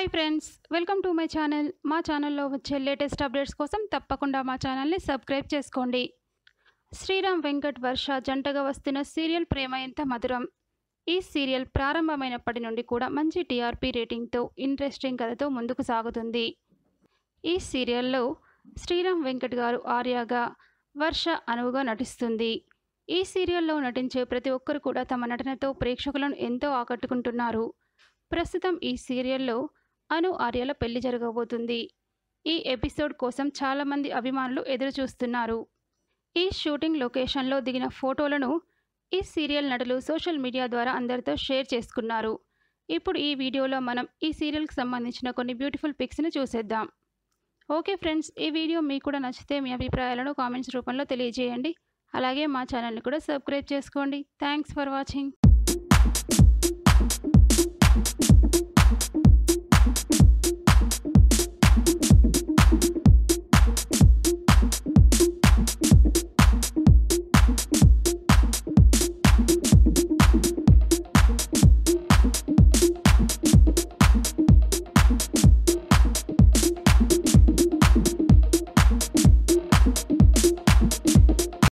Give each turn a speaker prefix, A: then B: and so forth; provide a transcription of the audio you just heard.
A: hi friends welcome to my channel మా ఛానల్లో వచ్చే లేటెస్ట్ అప్డేట్స్ కోసం తప్పకుండా మా ఛానల్ని సబ్స్క్రైబ్ చేసుకోండి శ్రీరామ్ వెంకట్ వర్ష జంటగా వస్తున్న సీరియల్ ప్రేమ ఎంత మధురం ఈ సీరియల్ ప్రారంభమైనప్పటి నుండి కూడా మంచి టీఆర్పీ రేటింగ్తో ఇంట్రెస్టింగ్ కథతో ముందుకు సాగుతుంది ఈ సీరియల్లో శ్రీరామ్ వెంకట్ గారు ఆర్యాగా వర్ష అనువుగా నటిస్తుంది ఈ సీరియల్లో నటించే ప్రతి ఒక్కరు కూడా తమ నటనతో ప్రేక్షకులను ఎంతో ఆకట్టుకుంటున్నారు ప్రస్తుతం ఈ సీరియల్లో అను ఆర్యల పెళ్లి జరగబోతుంది ఈ ఎపిసోడ్ కోసం చాలామంది అభిమానులు ఎదురు చూస్తున్నారు ఈ షూటింగ్ లొకేషన్లో దిగిన ఫోటోలను ఈ సీరియల్ నటులు సోషల్ మీడియా ద్వారా అందరితో షేర్ చేసుకున్నారు ఇప్పుడు ఈ వీడియోలో మనం ఈ సీరియల్కి సంబంధించిన కొన్ని బ్యూటిఫుల్ పిక్స్ని చూసేద్దాం ఓకే ఫ్రెండ్స్ ఈ వీడియో మీకు కూడా నచ్చితే మీ అభిప్రాయాలను కామెంట్స్ రూపంలో తెలియజేయండి అలాగే మా ఛానల్ని కూడా సబ్స్క్రైబ్ చేసుకోండి థ్యాంక్స్ ఫర్ వాచింగ్